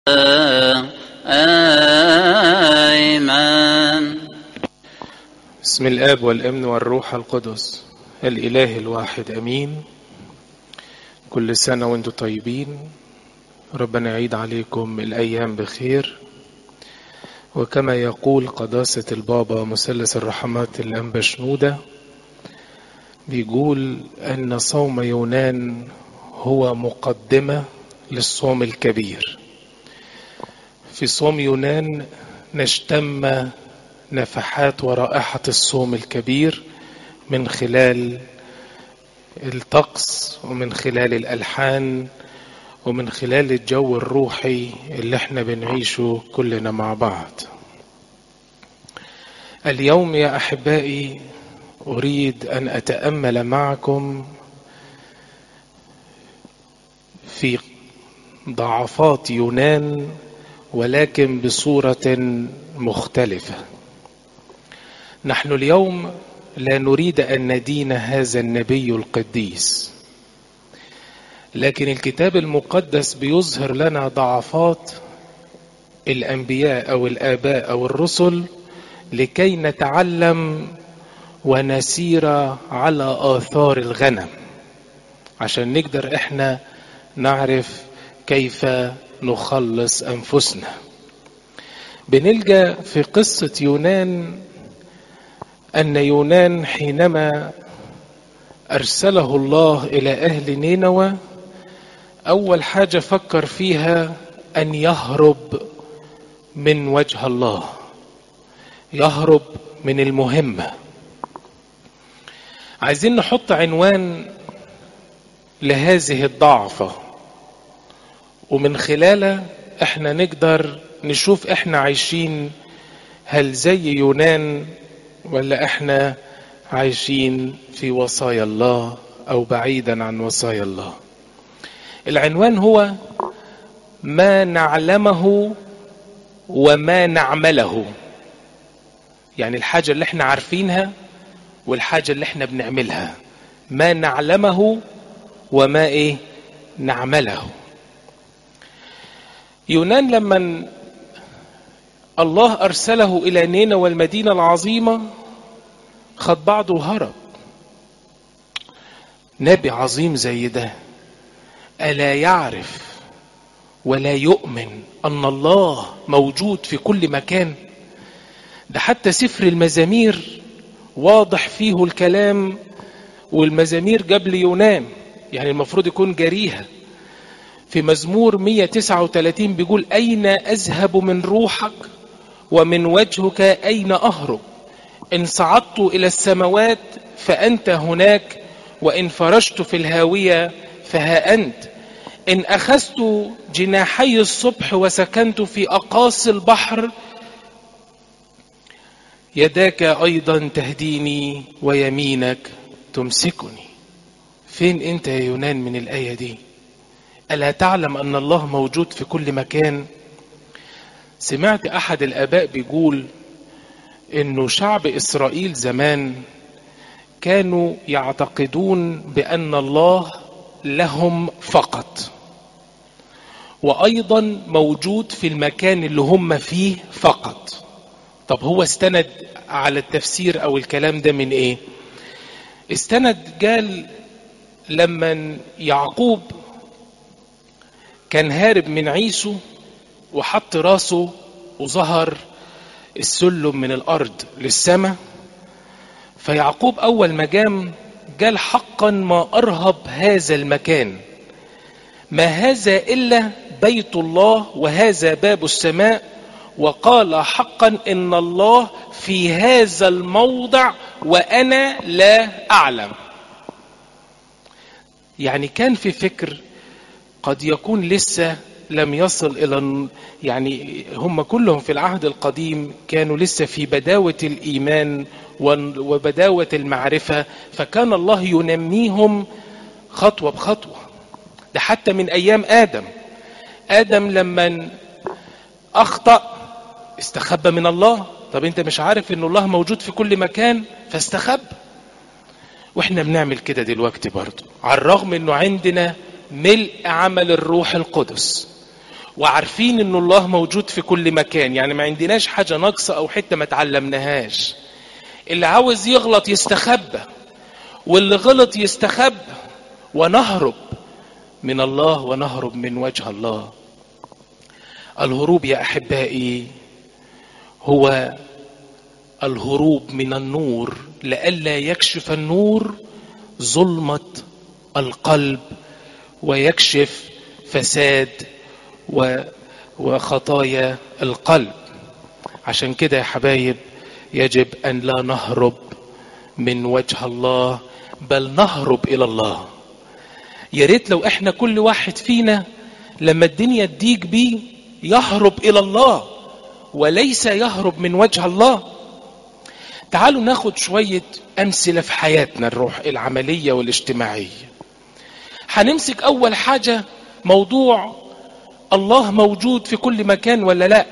آمين بسم الآب والابن والروح القدس الإله الواحد أمين كل سنة وانتم طيبين ربنا يعيد عليكم الأيام بخير وكما يقول قداسة البابا مثلث الرحمات الأنبا شنودة بيقول أن صوم يونان هو مقدمة للصوم الكبير في صوم يونان نشتم نفحات ورائحة الصوم الكبير من خلال الطقس ومن خلال الألحان ومن خلال الجو الروحي اللي احنا بنعيشه كلنا مع بعض اليوم يا أحبائي أريد أن أتأمل معكم في ضعفات يونان ولكن بصورة مختلفة نحن اليوم لا نريد أن ندين هذا النبي القديس لكن الكتاب المقدس بيظهر لنا ضعفات الأنبياء أو الآباء أو الرسل لكي نتعلم ونسير على آثار الغنم عشان نقدر احنا نعرف كيف نخلص أنفسنا بنلجأ في قصة يونان أن يونان حينما أرسله الله إلى أهل نينوى أول حاجة فكر فيها أن يهرب من وجه الله يهرب من المهمة عايزين نحط عنوان لهذه الضعفة ومن خلالها احنا نقدر نشوف احنا عايشين هل زي يونان ولا احنا عايشين في وصايا الله او بعيدا عن وصايا الله العنوان هو ما نعلمه وما نعمله يعني الحاجة اللي احنا عارفينها والحاجة اللي احنا بنعملها ما نعلمه وما ايه نعمله يونان لما الله أرسله إلى نينوى والمدينة العظيمة خد بعضه وهرب نبي عظيم زي ده ألا يعرف ولا يؤمن أن الله موجود في كل مكان ده حتى سفر المزامير واضح فيه الكلام والمزامير قبل يونان يعني المفروض يكون جريها في مزمور 139 بيقول أين أذهب من روحك ومن وجهك أين أهرب إن صعدت إلى السماوات فأنت هناك وإن فرشت في الهاوية فها أنت إن أخذت جناحي الصبح وسكنت في أقاصي البحر يداك أيضا تهديني ويمينك تمسكني فين أنت يا يونان من الآية دي ألا تعلم أن الله موجود في كل مكان سمعت أحد الآباء بيقول إنه شعب إسرائيل زمان كانوا يعتقدون بأن الله لهم فقط وأيضا موجود في المكان اللي هم فيه فقط طب هو استند على التفسير أو الكلام ده من إيه استند قال لما يعقوب كان هارب من عيسو وحط راسه وظهر السلم من الأرض للسماء فيعقوب أول ما جام قال حقا ما أرهب هذا المكان ما هذا إلا بيت الله وهذا باب السماء وقال حقا إن الله في هذا الموضع وأنا لا أعلم يعني كان في فكر قد يكون لسه لم يصل إلى يعني هم كلهم في العهد القديم كانوا لسه في بداوة الإيمان وبداوة المعرفة فكان الله ينميهم خطوة بخطوة ده حتى من أيام آدم آدم لما أخطأ استخبى من الله طب أنت مش عارف أن الله موجود في كل مكان فاستخبى واحنا بنعمل كده دلوقتي برضه على الرغم انه عندنا ملء عمل الروح القدس وعارفين ان الله موجود في كل مكان يعني ما عندناش حاجة ناقصة او حتة ما تعلمناهاش اللي عاوز يغلط يستخبى واللي غلط يستخبى ونهرب من الله ونهرب من وجه الله الهروب يا احبائي هو الهروب من النور لئلا يكشف النور ظلمه القلب ويكشف فساد وخطايا القلب عشان كده يا حبايب يجب ان لا نهرب من وجه الله بل نهرب الى الله يا ريت لو احنا كل واحد فينا لما الدنيا تضيق بيه يهرب الى الله وليس يهرب من وجه الله تعالوا ناخد شوية أمثلة في حياتنا الروح العملية والاجتماعية هنمسك أول حاجة موضوع الله موجود في كل مكان ولا لا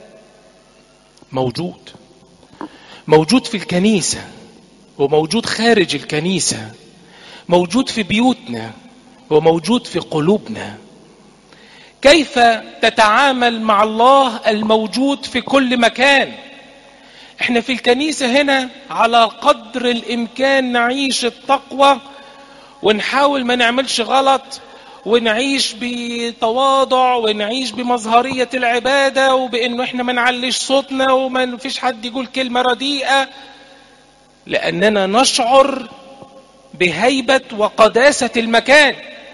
موجود موجود في الكنيسة وموجود خارج الكنيسة موجود في بيوتنا وموجود في قلوبنا كيف تتعامل مع الله الموجود في كل مكان احنا في الكنيسة هنا على قدر الامكان نعيش التقوى ونحاول ما نعملش غلط ونعيش بتواضع ونعيش بمظهرية العبادة وبانه احنا ما نعليش صوتنا وما فيش حد يقول كلمة رديئة لاننا نشعر بهيبة وقداسة المكان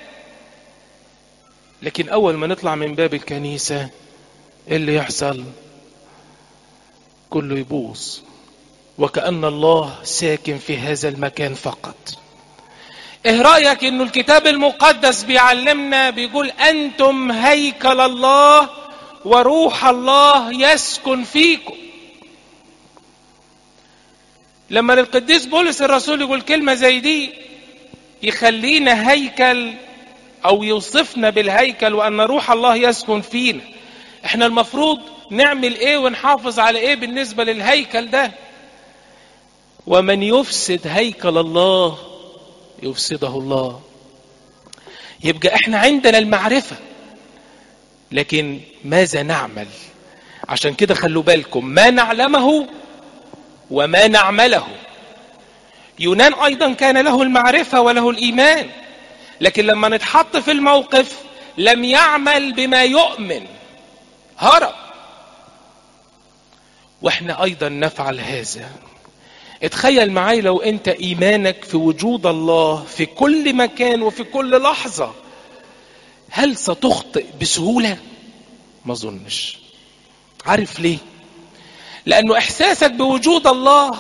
لكن اول ما نطلع من باب الكنيسة ايه اللي يحصل كله يبوظ وكأن الله ساكن في هذا المكان فقط ايه رأيك انه الكتاب المقدس بيعلمنا بيقول انتم هيكل الله وروح الله يسكن فيكم لما القديس بولس الرسول يقول كلمة زي دي يخلينا هيكل او يوصفنا بالهيكل وان روح الله يسكن فينا احنا المفروض نعمل ايه ونحافظ على ايه بالنسبة للهيكل ده ومن يفسد هيكل الله يفسده الله يبقى احنا عندنا المعرفة لكن ماذا نعمل عشان كده خلوا بالكم ما نعلمه وما نعمله يونان ايضا كان له المعرفة وله الايمان لكن لما نتحط في الموقف لم يعمل بما يؤمن هرب واحنا ايضا نفعل هذا اتخيل معاي لو انت ايمانك في وجود الله في كل مكان وفي كل لحظة هل ستخطئ بسهولة ما اظنش عارف ليه لانه احساسك بوجود الله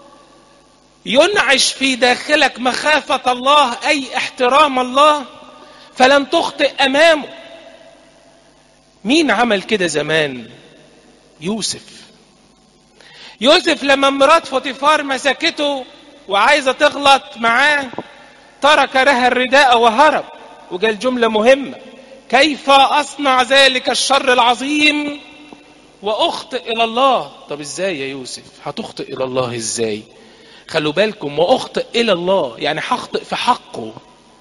ينعش في داخلك مخافة الله اي احترام الله فلن تخطئ امامه مين عمل كده زمان يوسف يوسف لما مرات فوتيفار مسكته وعايزة تغلط معاه ترك لها الرداء وهرب وقال جملة مهمة كيف أصنع ذلك الشر العظيم وأخطئ إلى الله طب إزاي يا يوسف هتخطئ إلى الله إزاي خلوا بالكم وأخطئ إلى الله يعني هخطئ في حقه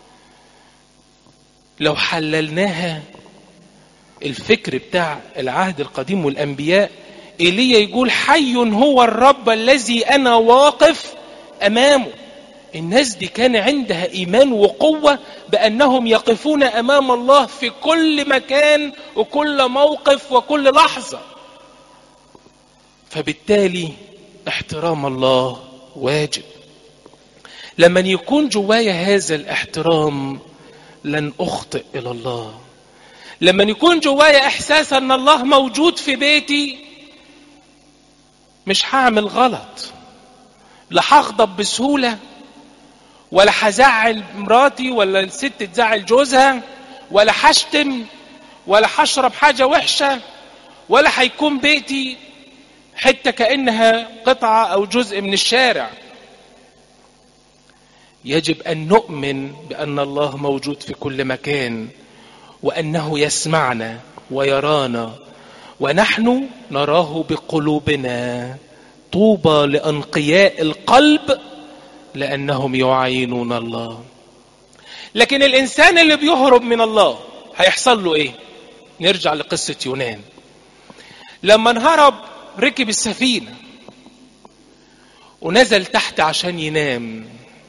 لو حللناها الفكر بتاع العهد القديم والأنبياء ايليا يقول حي هو الرب الذي انا واقف امامه الناس دي كان عندها ايمان وقوه بانهم يقفون امام الله في كل مكان وكل موقف وكل لحظه فبالتالي احترام الله واجب لما يكون جوايا هذا الاحترام لن اخطئ الى الله لما يكون جوايا احساس ان الله موجود في بيتي مش هعمل غلط لا هغضب بسهولة ولا هزعل مراتي ولا الست تزعل جوزها ولا هشتم ولا هشرب حاجة وحشة ولا هيكون بيتي حتة كأنها قطعة أو جزء من الشارع يجب أن نؤمن بأن الله موجود في كل مكان وأنه يسمعنا ويرانا ونحن نراه بقلوبنا طوبى لانقياء القلب لانهم يعاينون الله لكن الانسان اللي بيهرب من الله هيحصل له ايه نرجع لقصة يونان لما انهرب ركب السفينة ونزل تحت عشان ينام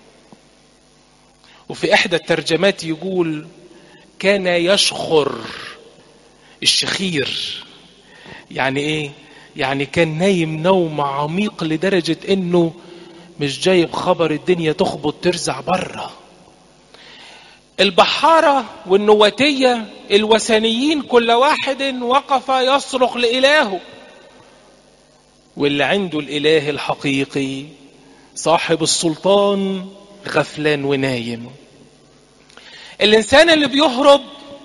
وفي إحدى الترجمات يقول كان يشخر الشخير يعني إيه؟ يعني كان نايم نوم عميق لدرجة إنه مش جايب خبر الدنيا تخبط ترزع بره البحارة والنواتية الوثنيين كل واحد وقف يصرخ لإلهه واللي عنده الإله الحقيقي صاحب السلطان غفلان ونايم الإنسان اللي بيهرب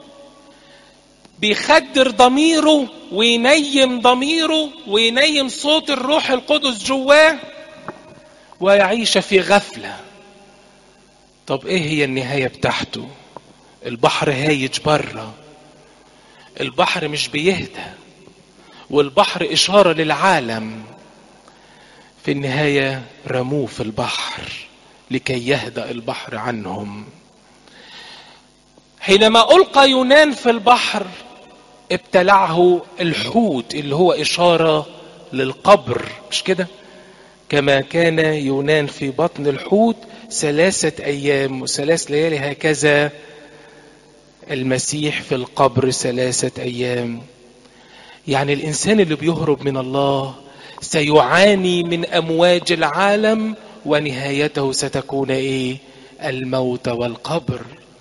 بيخدر ضميره وينيم ضميره وينيم صوت الروح القدس جواه ويعيش في غفلة طب ايه هي النهاية بتاعته البحر هايج بره البحر مش بيهدى والبحر إشارة للعالم في النهاية رموه في البحر لكي يهدأ البحر عنهم حينما ألقى يونان في البحر ابتلعه الحوت اللي هو إشارة للقبر مش كده كما كان يونان في بطن الحوت ثلاثة أيام وثلاث ليالي هكذا المسيح في القبر ثلاثة أيام يعني الإنسان اللي بيهرب من الله سيعاني من أمواج العالم ونهايته ستكون إيه الموت والقبر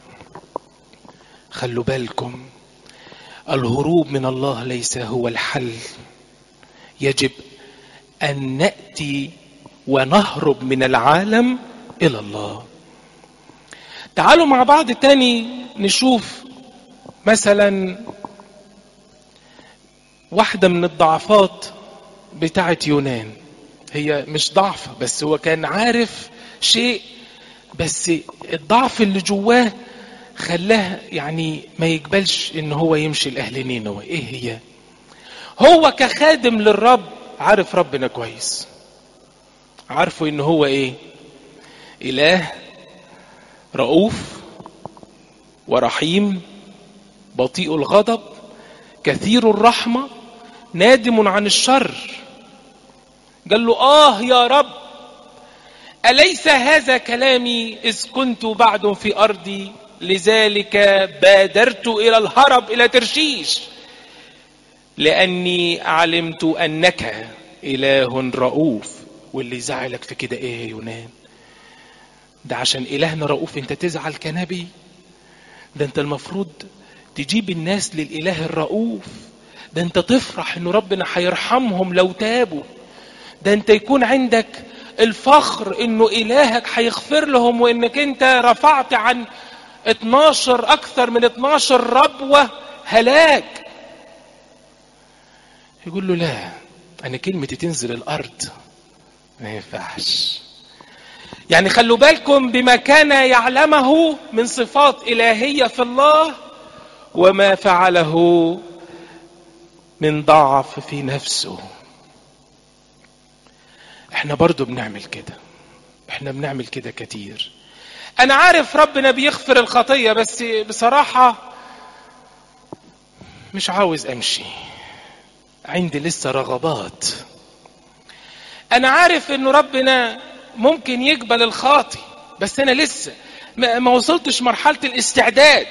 خلوا بالكم الهروب من الله ليس هو الحل يجب أن نأتي ونهرب من العالم إلى الله تعالوا مع بعض تاني نشوف مثلا واحدة من الضعفات بتاعة يونان هي مش ضعف بس هو كان عارف شيء بس الضعف اللي جواه خلاه يعني ما يقبلش ان هو يمشي لاهل نينوى ايه هي هو كخادم للرب عارف ربنا كويس عارفه ان هو ايه اله رؤوف ورحيم بطيء الغضب كثير الرحمه نادم عن الشر قال له اه يا رب اليس هذا كلامي اذ كنت بعد في ارضي لذلك بادرت الى الهرب الى ترشيش لاني علمت انك اله رؤوف واللي زعلك في كده ايه يا يونان ده عشان الهنا رؤوف انت تزعل كنبي ده انت المفروض تجيب الناس للاله الرؤوف ده انت تفرح انه ربنا هيرحمهم لو تابوا ده انت يكون عندك الفخر انه الهك هيغفر لهم وانك انت رفعت عن 12 اكثر من 12 ربوة هلاك يقول له لا انا كلمتي تنزل الارض ما ينفعش يعني خلوا بالكم بما كان يعلمه من صفات الهيه في الله وما فعله من ضعف في نفسه احنا برضو بنعمل كده احنا بنعمل كده كتير انا عارف ربنا بيغفر الخطيه بس بصراحه مش عاوز امشي عندي لسه رغبات انا عارف انه ربنا ممكن يقبل الخاطي بس انا لسه ما وصلتش مرحله الاستعداد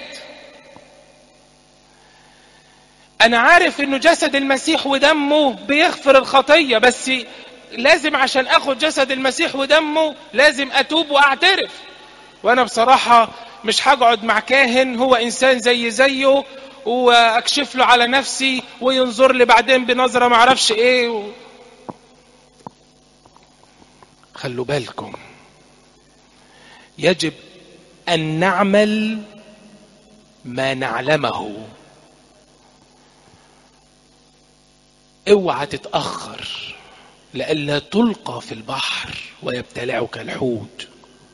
انا عارف انه جسد المسيح ودمه بيغفر الخطيه بس لازم عشان اخد جسد المسيح ودمه لازم اتوب واعترف وانا بصراحه مش هقعد مع كاهن هو انسان زي زيه واكشف له على نفسي وينظر لي بعدين بنظره معرفش ايه و... خلوا بالكم يجب ان نعمل ما نعلمه اوعى تتاخر لئلا تلقى في البحر ويبتلعك الحوت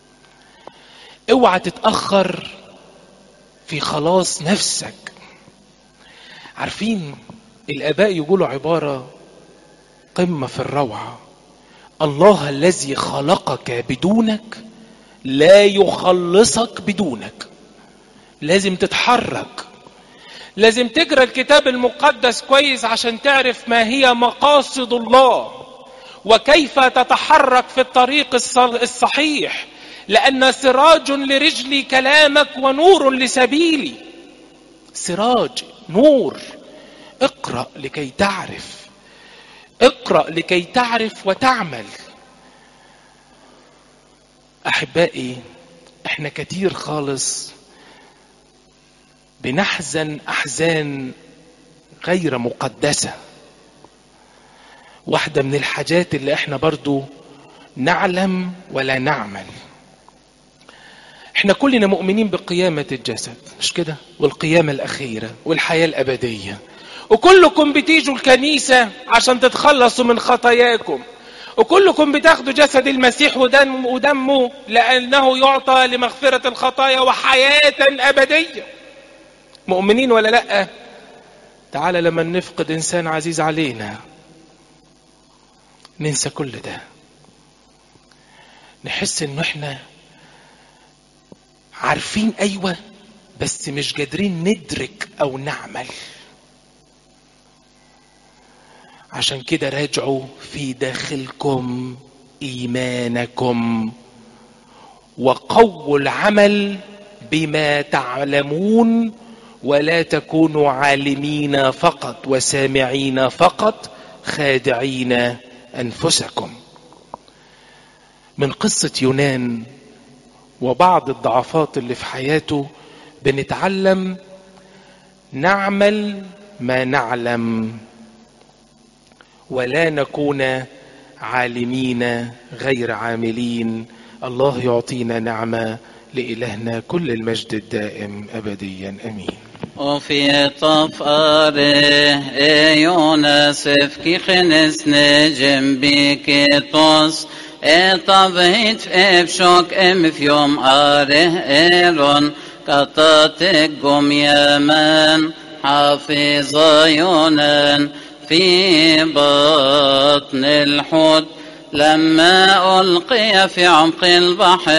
اوعى تتاخر في خلاص نفسك عارفين الاباء يقولوا عباره قمه في الروعه الله الذي خلقك بدونك لا يخلصك بدونك لازم تتحرك لازم تقرا الكتاب المقدس كويس عشان تعرف ما هي مقاصد الله وكيف تتحرك في الطريق الصحيح لأن سراج لرجلي كلامك ونور لسبيلي سراج نور اقرأ لكي تعرف اقرأ لكي تعرف وتعمل أحبائي احنا كتير خالص بنحزن أحزان غير مقدسة واحدة من الحاجات اللي احنا برضو نعلم ولا نعمل احنا كلنا مؤمنين بقيامة الجسد مش كده والقيامة الأخيرة والحياة الأبدية وكلكم بتيجوا الكنيسة عشان تتخلصوا من خطاياكم وكلكم بتاخدوا جسد المسيح ودم ودمه لأنه يعطى لمغفرة الخطايا وحياة أبدية مؤمنين ولا لأ تعالى لما نفقد إنسان عزيز علينا ننسى كل ده نحس إنه إحنا عارفين أيوة بس مش قادرين ندرك أو نعمل عشان كده راجعوا في داخلكم ايمانكم وقووا العمل بما تعلمون ولا تكونوا عالمين فقط وسامعين فقط خادعين انفسكم من قصه يونان وبعض الضعفات اللي في حياته بنتعلم نعمل ما نعلم ولا نكون عالمين غير عاملين الله يعطينا نعمة لإلهنا كل المجد الدائم أبديا أمين وفي طفاره يونس في خنس نجم بكيتوس طبهت في بشوك ام في يوم آره إيرون قطتك قم يمن حافظ يونان في بطن الحوت لما ألقي في عمق البحر